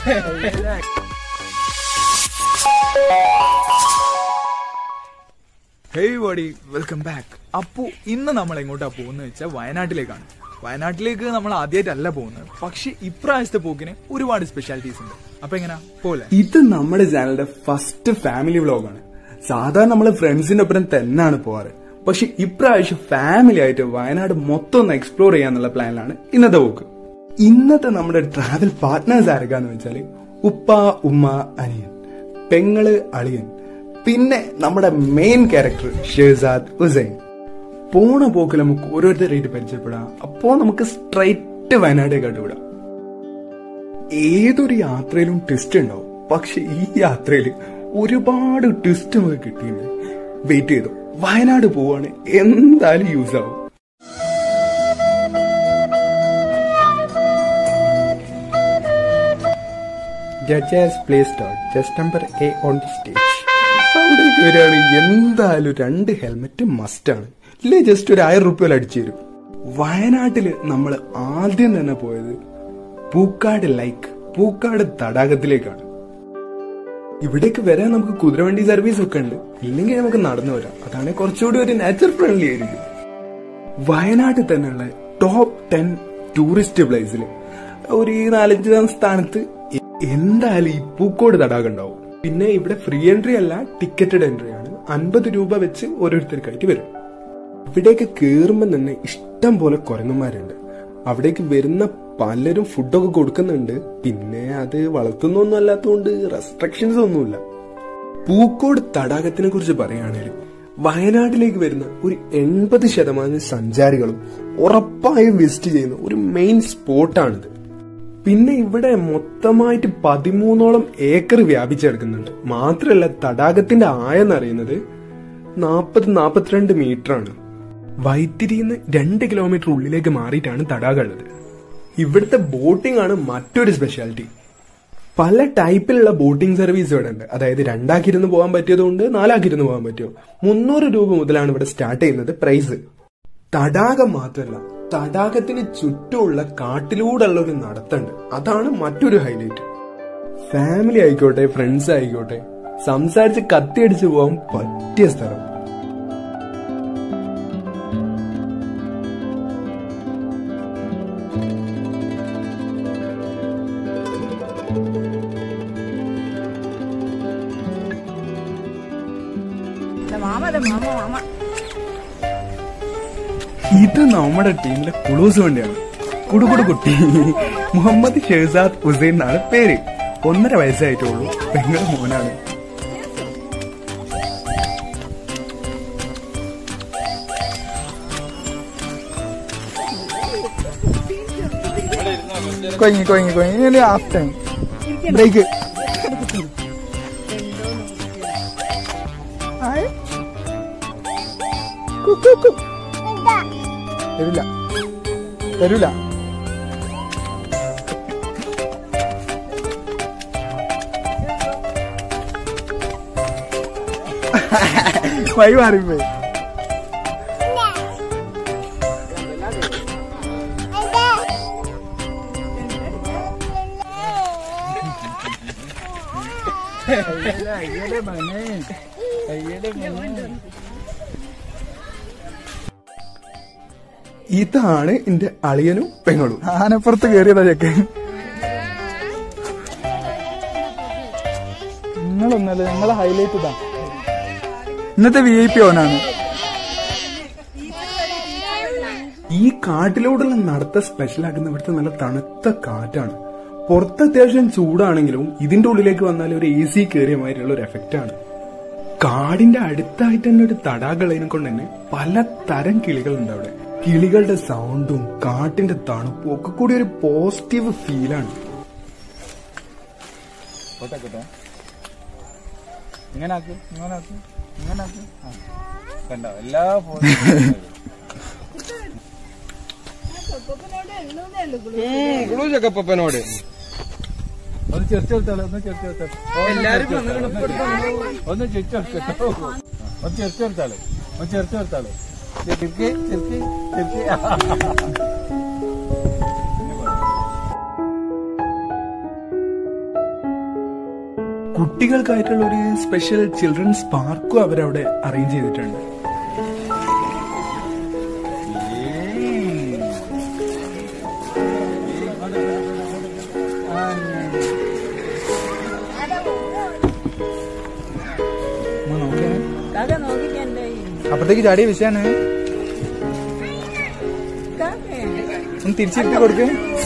Hey body welcome back അപ്പോ ഇന്ന് നമ്മൾ എങ്ങോട്ടാ പോകുന്നത് വെച്ചാൽ വയനാട്ടിലേക്കാണ് വയനാട്ടിലേക്ക് നമ്മൾ ആദ്യമായിട്ടല്ല പോകുന്നത് പക്ഷെ ഇപ്രാവശ്യത്തെ പോക്കിന് ഒരുപാട് സ്പെഷ്യാലിറ്റീസ് ഉണ്ട് അപ്പൊ എങ്ങനാ പോലെ ഇത് നമ്മുടെ ചാനലിന്റെ ഫസ്റ്റ് ഫാമിലി വ്ലോഗാണ് സാധാരണ നമ്മൾ ഫ്രണ്ട്സിന്റെ ഒപ്പം തന്നെയാണ് പോവാറ് പക്ഷെ ഇപ്രാവശ്യം ഫാമിലി ആയിട്ട് വയനാട് മൊത്തം ഒന്ന് എക്സ്പ്ലോർ ചെയ്യാന്നുള്ള പ്ലാനിലാണ് ഇന്നത്തെ പോക്ക് ഇന്നത്തെ നമ്മുടെ ട്രാവൽ പാർട്ട്നേഴ്സ് ആരൊക്കെയാന്ന് വെച്ചാല് ഉപ്പ ഉമ്മ അനിയൻ പെങ്ങള് അളിയൻ പിന്നെ നമ്മുടെ മെയിൻ ക്യാരക്ടർ ഷെഹസാദ് ഹുസൈൻ പോണ പോക്കിൽ നമുക്ക് ഓരോരുത്തരായിട്ട് പരിചയപ്പെടാം അപ്പോ നമുക്ക് സ്ട്രൈറ്റ് വയനാടേക്കാട്ട് വിടാം ഏതൊരു യാത്രയിലും ട്വിസ്റ്റ് ഉണ്ടാവും പക്ഷെ ഈ യാത്രയിൽ ഒരുപാട് ട്വിസ്റ്റ് നമുക്ക് കിട്ടിയിട്ടുണ്ട് വെയിറ്റ് ചെയ്തു വയനാട് പോവാണ് എന്തായാലും യൂസ് ആവും judges play start just number A on the stage അവിടേക്ക് വരികയാണെങ്കിൽ എന്തായാലും രണ്ട് ഹെൽമെറ്റ് മസ്റ്റാണ് ഇല്ലേ ജസ്റ്റ് ഒരു ആയിരം റുപ്യ അടിച്ചു തരും വയനാട്ടില് നമ്മൾ ആദ്യം തന്നെ പോയത് പൂക്കാട് ലൈക്ക് പൂക്കാട് തടാകത്തിലേക്കാണ് ഇവിടേക്ക് വരാൻ നമുക്ക് കുതിരവണ്ടി സർവീസ് ഒക്കെ ഉണ്ട് ഇല്ലെങ്കിൽ നമുക്ക് നടന്നു വരാം അതാണ് കുറച്ചുകൂടി ഒരു നാച്ചുറൽ ഫ്രണ്ട്ലി ആയിരിക്കും വയനാട്ടിൽ തന്നെയുള്ള ടോപ്പ് ടെൻ ടൂറിസ്റ്റ് പ്ലേസിൽ ഒരു ഈ നാലഞ്ചാം സ്ഥാനത്ത് എ- എന്തായാലും ഈ പൂക്കോട് തടാകം ഉണ്ടാവും പിന്നെ ഇവിടെ ഫ്രീ എൻട്രി അല്ല ടിക്കറ്റഡ് എൻട്രി ആണ് അൻപത് രൂപ വെച്ച് ഓരോരുത്തർക്കായിട്ട് വരും ഇവിടേക്ക് കേറുമ്പോൾ തന്നെ ഇഷ്ടം പോലെ കുരങ്ങന്മാരുണ്ട് അവിടേക്ക് വരുന്ന പലരും ഫുഡൊക്കെ കൊടുക്കുന്നുണ്ട് പിന്നെ അത് വളർത്തുന്നൊന്നും അല്ലാത്തതുകൊണ്ട് റെസ്ട്രിക്ഷൻസ് ഒന്നുമില്ല പൂക്കോട് തടാകത്തിനെ കുറിച്ച് പറയുകയാണെങ്കിൽ വയനാട്ടിലേക്ക് വരുന്ന ഒരു എൺപത് ശതമാനം സഞ്ചാരികളും ഉറപ്പായും വിസിറ്റ് ചെയ്യുന്ന ഒരു മെയിൻ സ്പോട്ടാണിത് പിന്നെ ഇവിടെ മൊത്തമായിട്ട് പതിമൂന്നോളം ഏക്കർ വ്യാപിച്ചെടുക്കുന്നുണ്ട് മാത്രമല്ല തടാകത്തിന്റെ ആയം അറിയുന്നത് നാൽപ്പത് നാൽപ്പത്തിരണ്ട് മീറ്റർ ആണ് വൈത്തിരിന്ന് രണ്ട് കിലോമീറ്റർ ഉള്ളിലേക്ക് മാറിയിട്ടാണ് തടാകം ഉള്ളത് ഇവിടുത്തെ ബോട്ടിംഗ് ആണ് മറ്റൊരു സ്പെഷ്യാലിറ്റി പല ടൈപ്പിലുള്ള ബോട്ടിംഗ് സർവീസ് ഇവിടെ ഉണ്ട് അതായത് രണ്ടാക്കിരുന്ന് പോകാൻ പറ്റിയതുകൊണ്ട് നാലാക്കിരുന്ന് പോകാൻ പറ്റുമോ മുന്നൂറ് രൂപ മുതലാണ് ഇവിടെ സ്റ്റാർട്ട് ചെയ്യുന്നത് പ്രൈസ് തടാകം മാത്രമല്ല തടാകത്തിന് ചുറ്റുമുള്ള കാട്ടിലൂടെയുള്ള ഒരു നടത്തുണ്ട് അതാണ് മറ്റൊരു ഹൈലൈറ്റ് ഫാമിലി ആയിക്കോട്ടെ ഫ്രണ്ട്സ് ആയിക്കോട്ടെ സംസാരിച്ച് കത്തിയടിച്ച് പോകാൻ പറ്റിയ സ്ഥലം മാമ അതെ മാമ മാമ ഇത് നമ്മുടെ ടീമിലെ കുളൂസ് വണ്ടിയാണ് കുടുകുടു കുട്ടി മുഹമ്മദ് ഷെഹസാദ് ഹുസൈൻ എന്നാണ് പേര് ഒന്നര വയസ്സായിട്ടുള്ളൂ പെങ്ങൾ മോനാണ് കൊയങ്ങി കൊയങ്ങി കൊയങ്ങി ഇനി ഹാഫ് ടൈം ബ്രേക്ക് വരില്ല വരില്ല വഴി മാറിപ്പോയി ഇതാണ് എന്റെ അളിയനും പെങ്ങളും ആനപ്പുറത്ത് കയറിയതാ ചെക്ക് നിങ്ങളൊന്നല്ല നിങ്ങളെ ഹൈലൈറ്റ് ഇതാ ഇന്നത്തെ വി ഐ പി ഓനാണ് ഈ കാട്ടിലൂടെയുള്ള നടത്ത സ്പെഷ്യൽ ആക്കുന്ന ഇവിടുത്തെ നല്ല തണുത്ത കാറ്റാണ് പുറത്ത് അത്യാവശ്യം ചൂടാണെങ്കിലും ഇതിന്റെ ഉള്ളിലേക്ക് വന്നാൽ ഒരു എ സി കയറിയ മാതിരിയുള്ള ഒരു എഫക്റ്റ് ആണ് കാടിന്റെ അടുത്തായിട്ട് തന്നെ ഒരു തടാകളതിനെ കൊണ്ട് തന്നെ പല തരം കിളികളുണ്ട് അവിടെ കിളികളുടെ സൗണ്ടും കാട്ടിന്റെ തണുപ്പും ഒക്കെ കൂടി ഒരു പോസിറ്റീവ് ഫീലാണ് ഇങ്ങനെ ആക്ക് ഇങ്ങനെ ആക്ക് ഇങ്ങനെ ആക്ക് കണ്ടോ എല്ലാ ഗ്ലൂസൊക്കെ ഒന്ന് ചെറിച്ചെടുത്താളെ ഒന്ന് ചെറിച്ചെടുത്താളെ ഒന്ന് ചെറിച്ചെടുക്കട്ടോ ഒന്ന് ചെറിച്ചെടുത്താളെ ഒന്ന് ചെറിച്ചെടുത്താളെ ചെറുക്കി ചെറുക്കി ചെറുക്കി കുട്ടികൾക്കായിട്ടുള്ള ഒരു സ്പെഷ്യൽ ചിൽഡ്രൻസ് പാർക്കും അവരവിടെ അറേഞ്ച് ചെയ്തിട്ടുണ്ട് ഒന്ന് നോക്കിയേ. കഥ നോക്കിക്കണ്ടേ അപ്പുറത്തേക്ക് ചാടിയ വിഷയാണ് ഒന്ന് തിരിച്ചിരുത്തി കൊടുക്ക്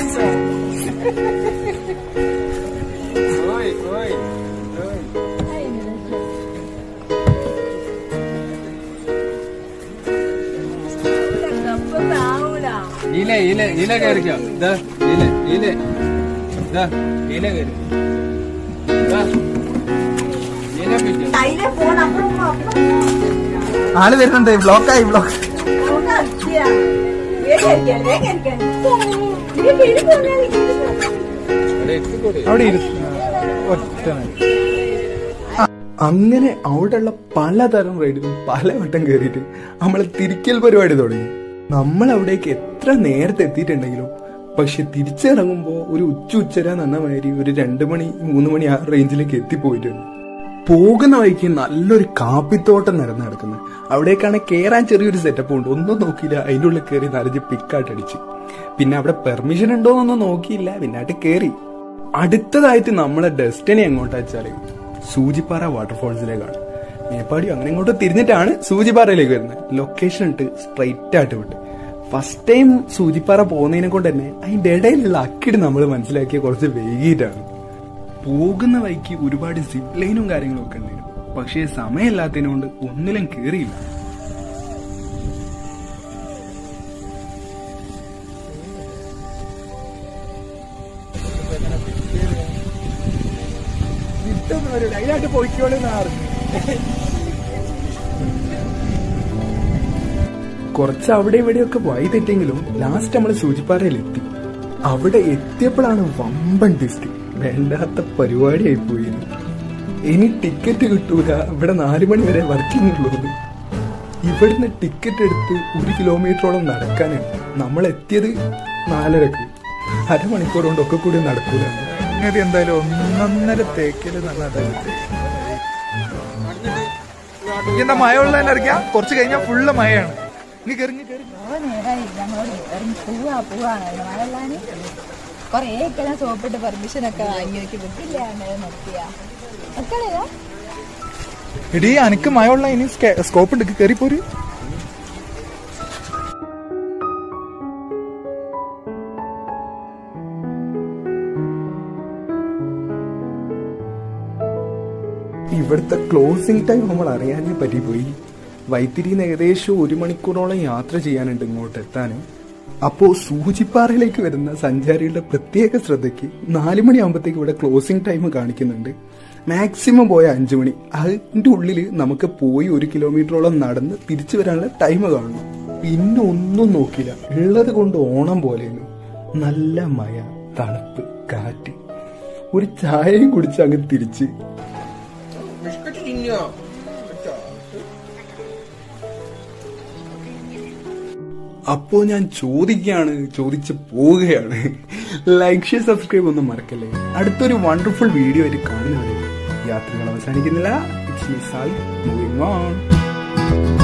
ഇല ഇല ഇല കയറിക്കോ ഇതാ ഇല ഇല ഇതാ ഇല കയറി ഇതാ ഇല പിടിച്ചോ അതിലെ ഫോൺ അപ്പുറം അപ്പുറം ആള് വരുന്നുണ്ട് ബ്ലോക്കായി ബ്ലോക്ക് അവിടെ എത്തിക്കൂടെ അവിടെ ഇരുന്നു ഒറ്റ നേരം. അങ്ങനെ അവിടെയുള്ള പലതരം റൈഡിലും പലവട്ടം കയറിയിട്ട് നമ്മൾ തിരിക്കൽ പരിപാടി തുടങ്ങി നമ്മൾ അവിടേക്ക് എത്ര നേരത്തെ എത്തിയിട്ടുണ്ടെങ്കിലും പക്ഷെ തിരിച്ചിറങ്ങുമ്പോൾ ഒരു ഉച്ച ഉച്ചര എന്ന മാതിരി ഒരു രണ്ട് മണി മൂന്ന് മണി ആ റേഞ്ചിലേക്ക് എത്തിപ്പോയിട്ടുണ്ട് പോകുന്ന വഴിക്ക് നല്ലൊരു കാപ്പിത്തോട്ടം നിരന്ന് കിടക്കുന്നത് അവിടേക്കാണ് കേറാൻ ചെറിയൊരു സെറ്റപ്പ് ഉണ്ട് ഒന്നും നോക്കിയില്ല അതിൻ്റെ ഉള്ളിൽ കയറി നരഞ്ഞ് പിക്കായിട്ട് അടിച്ച് പിന്നെ അവിടെ പെർമിഷൻ ഉണ്ടോന്നൊന്നും നോക്കിയില്ല പിന്നെ ആയിട്ട് കയറി അടുത്തതായിട്ട് നമ്മളെ ഡെസ്റ്റിനി എങ്ങോട്ടാ വെച്ചാല് സൂചിപ്പാറ വാട്ടർഫോൾസിലേക്കാണ് മേപ്പാടി അങ്ങനെ ഇങ്ങോട്ട് തിരിഞ്ഞിട്ടാണ് സൂചിപ്പാറയിലേക്ക് വരുന്നത് ലൊക്കേഷൻ ഇട്ട് സ്ട്രൈറ്റ് ആയിട്ട് വിട്ട് ഫസ്റ്റ് ടൈം സൂചിപ്പാറ പോകുന്നതിനെ കൊണ്ട് തന്നെ അതിന്റെ ഇടയിലുള്ള അക്കിട് നമ്മൾ മനസ്സിലാക്കിയ കുറച്ച് വൈകിട്ടാണ് പോകുന്ന വഴിക്ക് ഒരുപാട് സിപ്പ് ലൈനും കാര്യങ്ങളും ഒക്കെ ഉണ്ടായിരുന്നു പക്ഷേ സമയമില്ലാത്തതിനോണ്ട് ഒന്നിലും കേറിയില്ല വിട്ടൊന്നും വരില്ല അതിനായിട്ട് പോയിക്കോളെന്ന് പറഞ്ഞു കുറച്ച് അവിടെ ഇവിടെയൊക്കെ വഴി തെറ്റെങ്കിലും ലാസ്റ്റ് നമ്മൾ സൂചിപ്പാറയിലെത്തി അവിടെ എത്തിയപ്പോഴാണ് വമ്പൻ ടിസ്റ്റ് വേണ്ടാത്ത പരിപാടിയായി പോയിരുന്നു ഇനി ടിക്കറ്റ് കിട്ടൂല ഇവിടെ നാലു മണി വരെ വർക്കിംഗ് ഉള്ളത് ഇവിടുന്ന് ടിക്കറ്റ് എടുത്ത് ഒരു കിലോമീറ്ററോളം നടക്കാനാണ് നമ്മൾ എത്തിയത് നാലരക്ക് അരമണിക്കൂർ കൊണ്ട് ഒക്കെ കൂടി നടക്കൂല സംഗതി എന്തായാലും ഒന്നൊന്നര തേക്കല് നല്ലതായിട്ട് എന്താ മഴ ഉള്ളതിന്റെ ഇറക്കിയ കുറച്ച് കഴിഞ്ഞാൽ ഫുള്ള് മഴയാണ് നീ കയറി കയറി നേരായി ഞങ്ങളോട് ഇറങ്ങി പോവാ പോവാണ് മഴല്ലാന് കൊറേ ഒക്കെ ഞാൻ സോപ്പിട്ട് പെർമിഷൻ ഒക്കെ വാങ്ങി നോക്കി വിട്ടില്ല നിർത്തിയ മക്കളേതാ എടീ അനക്ക് മഴ ഉള്ള ഇനി സ്കോപ്പ് ഉണ്ട് കയറി പോര് ഇവിടുത്തെ ക്ലോസിംഗ് ടൈം നമ്മൾ അറിയാനേ പറ്റിപ്പോയി വൈത്തിരിന്ന് ഏകദേശം ഒരു മണിക്കൂറോളം യാത്ര ചെയ്യാനുണ്ട് ഇങ്ങോട്ട് എത്താൻ അപ്പോ സൂചിപ്പാറയിലേക്ക് വരുന്ന സഞ്ചാരികളുടെ പ്രത്യേക ശ്രദ്ധയ്ക്ക് നാല് മണിയാകുമ്പോഴത്തേക്ക് ഇവിടെ ക്ലോസിംഗ് ടൈം കാണിക്കുന്നുണ്ട് മാക്സിമം പോയ അഞ്ചു മണി അതിന്റെ ഉള്ളിൽ നമുക്ക് പോയി ഒരു കിലോമീറ്ററോളം നടന്ന് തിരിച്ചു വരാനുള്ള ടൈം കാണണം പിന്നെ ഒന്നും നോക്കില്ല ഉള്ളത് കൊണ്ട് ഓണം പോലെയാണ് നല്ല മഴ തണുപ്പ് കാറ്റ് ഒരു ചായയും കുടിച്ച് അങ്ങ് തിരിച്ച് ബിസ്ക്കറ്റ് തിന്നോ അപ്പോ ഞാൻ ചോദിക്കുകയാണ് ചോദിച്ച് പോവുകയാണ് ലൈക്ക് ഷെയർ സബ്സ്ക്രൈബ് ഒന്നും മറക്കല്ലേ അടുത്തൊരു വണ്ടർഫുൾ വീഡിയോ ആയിട്ട് കാണുന്നവരെ യാത്രകൾ അവസാനിക്കുന്നില്ല it's me Sal moving on